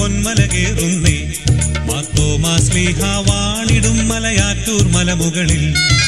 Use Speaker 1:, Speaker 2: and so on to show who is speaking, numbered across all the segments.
Speaker 1: പൊന്മല കേറുന്നേ മാത്തോമാ സ്ലീഹ വാണിടും മലയാറ്റൂർ മലമുകളിൽ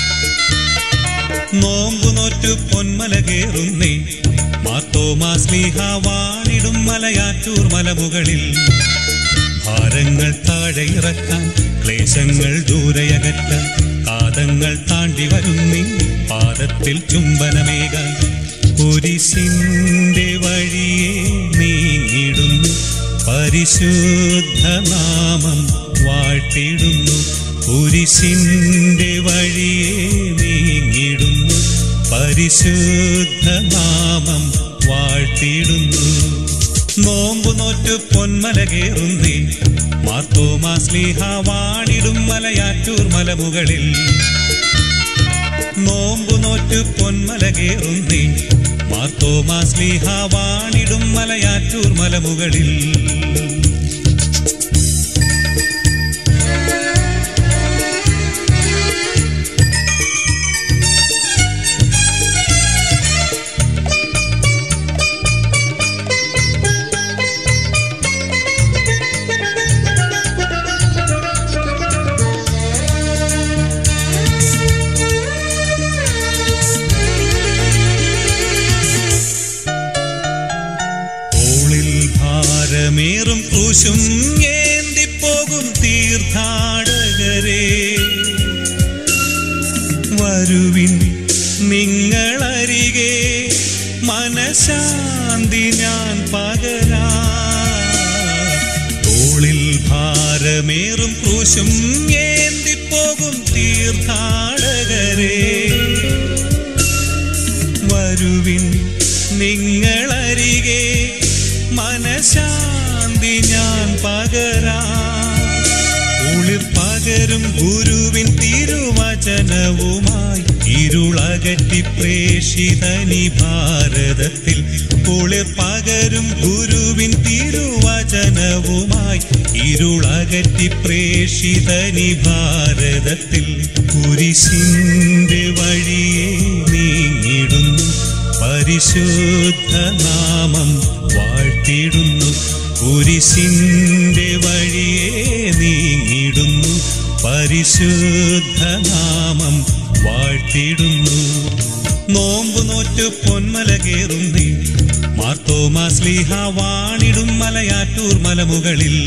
Speaker 1: നോമ്പു നോറ്റു പൊന്മല കേറുന്നേ മാത്തോമാ സ്ലീഹ വാണിടും മലയാറ്റൂർ മലമുകളിൽ ഭാരങ്ങൾ താഴെ ഇറക്കാൻ ക്ലേശങ്ങൾ ദൂരയകറ്റാൻ കാതങ്ങൾ താണ്ടി വരുന്നീ പാദത്തിൽ ചുംബനമേകാൻ കുരിശിന്റെ വഴിയെ നീങ്ങിടുന്നു പരിശുദ്ധ നാമം വാഴ്ത്തിടുന്നു കുരിശിന്റെ വഴിയെ നീങ്ങിടുന്നു പരിശുദ്ധ നാമം വാഴ്ത്തിടുന്നു നോമ്പു നോറ്റു പൊന്മല കേറുന്നേ മാത്തോമാ സ്ലീഹ വാണിടും മലയാറ്റൂർ മലമുകളിൽ നോമ്പു നോറ്റു പൊന്മല കേറുന്നേ മാത്തോമാ സ്ലീഹ വാണിടും മലയാറ്റൂർ മലമുകളിൽ തോളിൽ ഭാരമേറും ക്രൂശും ഏന്തിപ്പോകും തീർത്ഥാടകരെ വരുവിൻ നിങ്ങളരികെ മനശാന്തി ഞാൻ പകരാ തോളിൽ ഭാരമേറും ക്രൂശും ഏന്തിപ്പോകും തീർത്ഥാടകരെ വരുവിൻ നിങ്ങളരികെ മനശാന്തി ഞാൻ പകരാ ഉളിർ പകരും ഗുരുവിൻ തിരുവചനവുമായി ഇരുളകറ്റി പ്രേഷിതനി ഭാരതത്തിൽ കുളിർ പകരും ഗുരുവിൻ തിരുവചനവുമായി ഇരുളകറ്റി പ്രേഷിതനി ഭാരതത്തിൽ കുരിശിന്റെ വഴിയെ നീങ്ങിടുന്നു പരിശുദ്ധ നാമം വാഴ്ത്തിടുന്നു കുരിശിന്റെ വഴിയെ നീങ്ങിടുന്നു പരിശുദ്ധ നാമം വാഴ്ത്തിടുന്നു നോമ്പു നോറ്റു പൊന്മല കേറുന്നേ മാർത്തോമാ സ്ലീഹ വാണിടും മലയാറ്റൂർ മലമുകളിൽ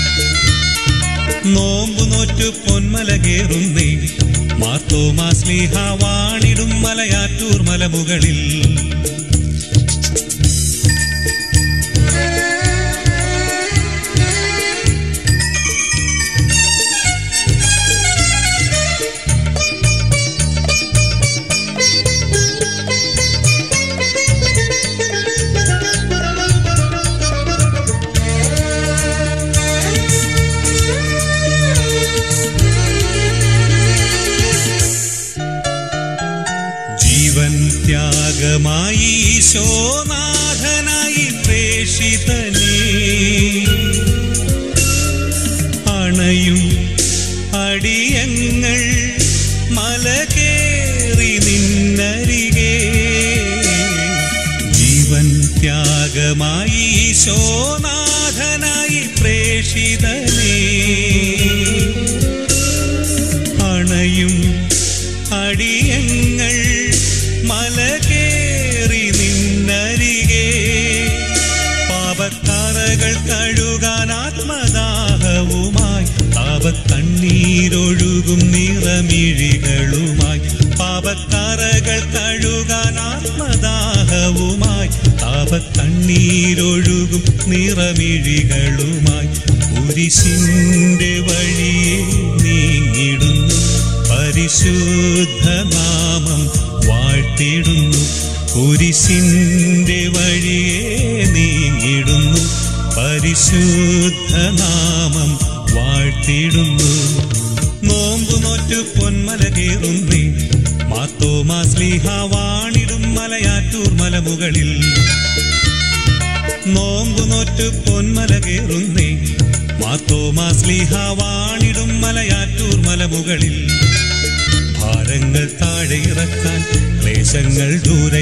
Speaker 1: നോമ്പു നോറ്റു പൊന്മല കേറുന്നേ മാർത്തോമാ സ്ലീഹ വാണിടും മലയാറ്റൂർ മലമുകളിൽ ജീവൻ ത്യാഗമായി ഈശോനാഥനായി പ്രേഷിതനേ അണയും അടിയങ്ങൾ മലകേറി നിന്നരികെ ജീവൻ ത്യാഗമായി ഈശോനാഥനായി പ്രേഷിതനേ അണയും അടിയങ്ങൾ മലകേറി നിന്നരികെ പാപക്കറകൾ കഴുകാൻ ആത്മദാഹവുമായി പാപക്കണ്ണീരൊഴുകും നിറമിഴികളുമായി പാപക്കറകൾ കഴുകാൻ ആത്മദാഹവുമായി പാപക്കണ്ണീരൊഴുകും നിറമിഴികളുമായി കുരിശിന്റെ വഴിയെ നീങ്ങിടുന്നു പരിശുദ്ധ നാമം വാഴ്ത്തിടുന്നു കുരിശിന്റെ വഴിയെ നീങ്ങിടുന്നു പരിശുദ്ധ നാമം വാഴ്ത്തിടുന്നു നോമ്പു നോറ്റു പൊന്മല കേറുന്നേ മാത്തോമാ സ്ലീഹ വാണിടും മലയാറ്റൂർ മലമുകളിൽ നോമ്പു നോറ്റു പൊന്മല കേറുന്നേ മാത്തോമാ സ്ലീഹ വാണിടും മലയാറ്റൂർ മലമുകളിൽ ഭാരങ്ങൾ താഴെ ഇറക്കാൻ ക്ലേശങ്ങൾ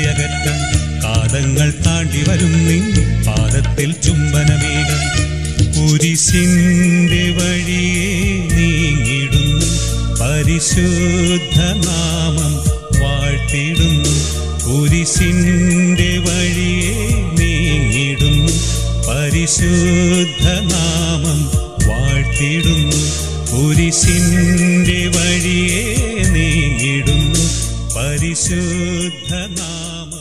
Speaker 1: ദൂരയകറ്റാൻ കാതങ്ങൾ താണ്ടി വരും നീ പാദത്തിൽ ചുംബനമേകാൻ കുരിശിന്റെ വഴിയെ നീങ്ങിടുന്നു പരിശുദ്ധ നാമം വാഴ്ത്തിടുന്നു കുരിശിന്റെ വഴിയെ നീങ്ങിടുന്നു പരിശുദ്ധ നാമം വാഴ്ത്തിടുന്നു കുരിശിന്റെ വഴിയെ നീങ്ങിടുന്നു പരിശുദ്ധ നാമം